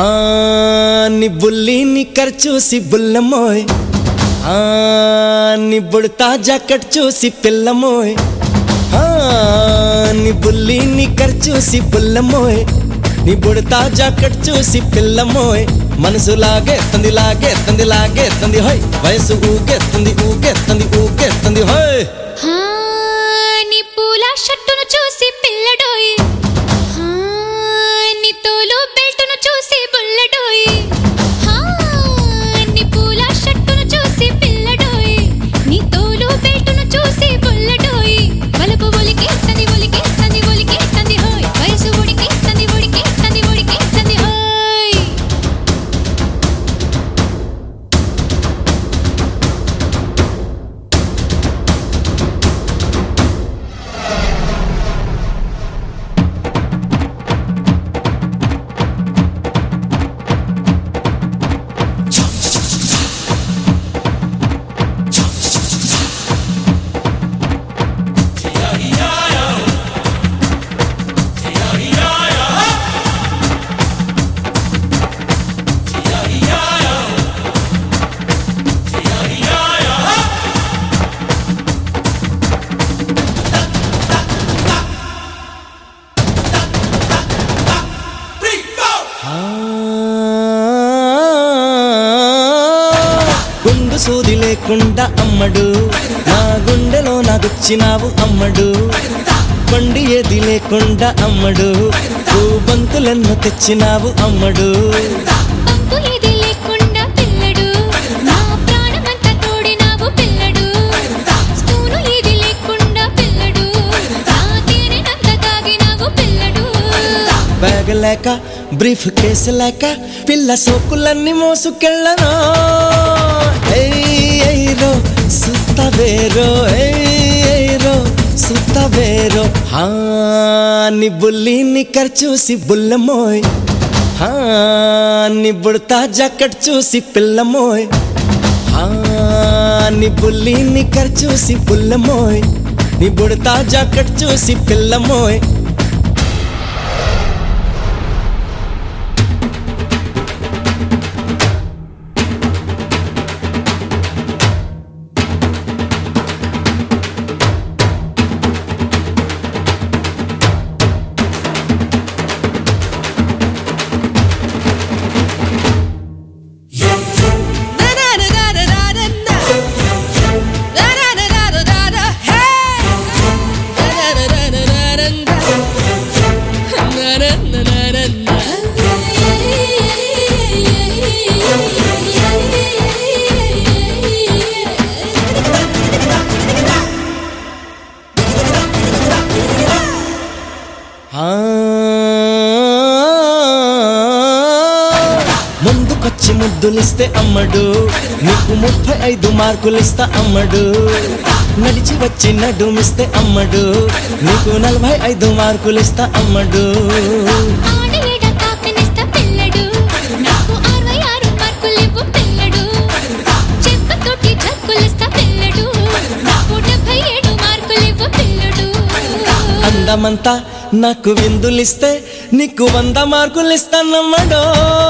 ఆ నీ బుల్లి నీ చూసి బుల్లమోయ్ ఆ నీ బుడతా జాకెట్ చూసి పిల్లమోయ్ ఆ నీ బుల్లి నీ చూసి బుల్లమోయ్ నీ బుడతా జాకెట్ చూసి పిల్లమోయ్ మనసు లాగేస్తుంది లాగేస్తుంది లాగేస్తుంది హోయ్ వయసు ఊగేస్తుంది ఊగేస్తుంది ఊగేస్తుంది హోయ్ హా, నీ పూల షర్టును చూసి పిల్లడోయ్ హా, నీ తోలు బెల్టును చూసి బుల్లడోయ్ హా, నీ పూల షర్టును చూసి పిల్లడోయ్ నీ తోలు బెల్టును చూసి బుల్లడోయ్ వలపు ఒలికేస్తుంది ఒలికేస్తుంది ఒలికేస్తుంది హోయ్ వయసు ఉడికేస్తుంది ఉడికేస్తుంది ఉడికేస్తుంది హోయ్ ఆ, గుండు సూది లేకుండా అమ్మడు నా గుండెలో నాకొచ్చినావు అమ్మడు బండి ఏది లేకుండా అమ్మడు బంతులెన్నో తెచ్చినావు అమ్మడు పంపు ఏది లేకుండా పిల్లడు నా ప్రాణమంతా తోడినావు పిల్లడు స్పూను ఏది లేకుండా పిల్లడు నా తేనెనంత తాగినావు పిల్లడు బ్యాగ్ లేక బ్రీఫ్ కేసు లేక పిల్ల సోకులన్నీ మోసుకెళ్ళను ఏరో సుత్తవేరో ఏరో సుత్తవేరో హా నీ బుల్లి నీ చూసి బుల్లమోయ్ హా నీ బుడతా జాకెట్ చూసి పిల్లమోయ్ హా నీ బుల్లి నీ చూసి బుల్లమోయ్ నీ బుడతా జాకెట్ చూసి పిల్లమోయ్ ఆ ముందుకొచ్చి ముద్దులిస్తే అమ్మడు నీకు ముప్పై ఐదు మార్కులిస్తా అమ్మడు నడిచి వచ్చి నడుమిస్తే అమ్మడు నీకు నలభై ఐదు మార్కులిస్తా అమ్మడు ఆడేడ కాకనిస్తా పిల్లడు నాకు అరవై ఆరు మార్కులివ్వు పిల్లడు చెప్పుతోటి జక్కులిస్తా పిల్లడు నాకు డెబ్బై ఏడు మార్కులివ్వు పిల్లడు అందమంతా నాకు విందులిస్తే నీకు వంద మార్కులిస్తానమ్మడో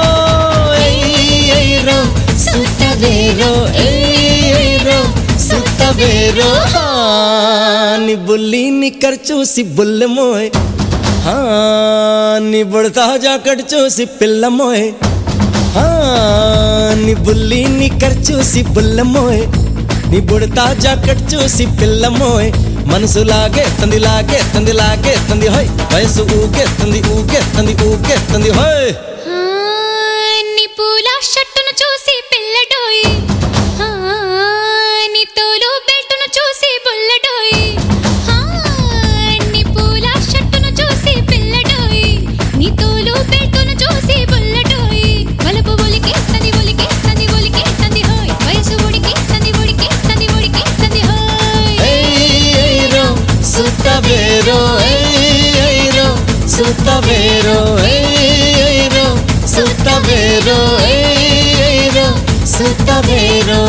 ఏయ్రో సుత్తవేరో ఏయ్రో సుత్తవేరో హా, నీ బుల్లి నిక్కర్ చూసి బుల్లమోయ్ హా, నీ బుడతా జాకెట్ చూసి పిల్లమోయ్ హా, నీ బుల్లి నిక్కర్ చూసి బుల్లమోయ్ నీ బుడతా జాకెట్ చూసి పిల్లమోయ్ మనసు లాగేస్తుంది లాగేస్తుంది లాగేస్తుంది హోయ్ వయసు ఊగేస్తుంది ఊగేస్తుంది ఊగేస్తుంది హోయ్ ఆ, నీ పూల షర్టును చూసి పిల్లడోయ్ ఆ, నీ తోలు బెల్టును చూసి బుల్లడోయ్ ఆ, నీ పూల షర్టును చూసి పిల్లడోయ్ నీ తోలు బెల్టును చూసి బుల్లడోయ్ వలపు ఒలికేస్తుంది ఒలికేస్తుంది ఒలికేస్తుంది హోయ్ వయసు ఉడికేస్తుంది ఉడికేస్తుంది ఉడికేస్తుంది హోయ్ ఏయ్రో సుత్తవేరో ఏయ్రో సుత్తవేరో ఏయ్రో సుత్తవేరో ఏయ్రో సుత్తవేరో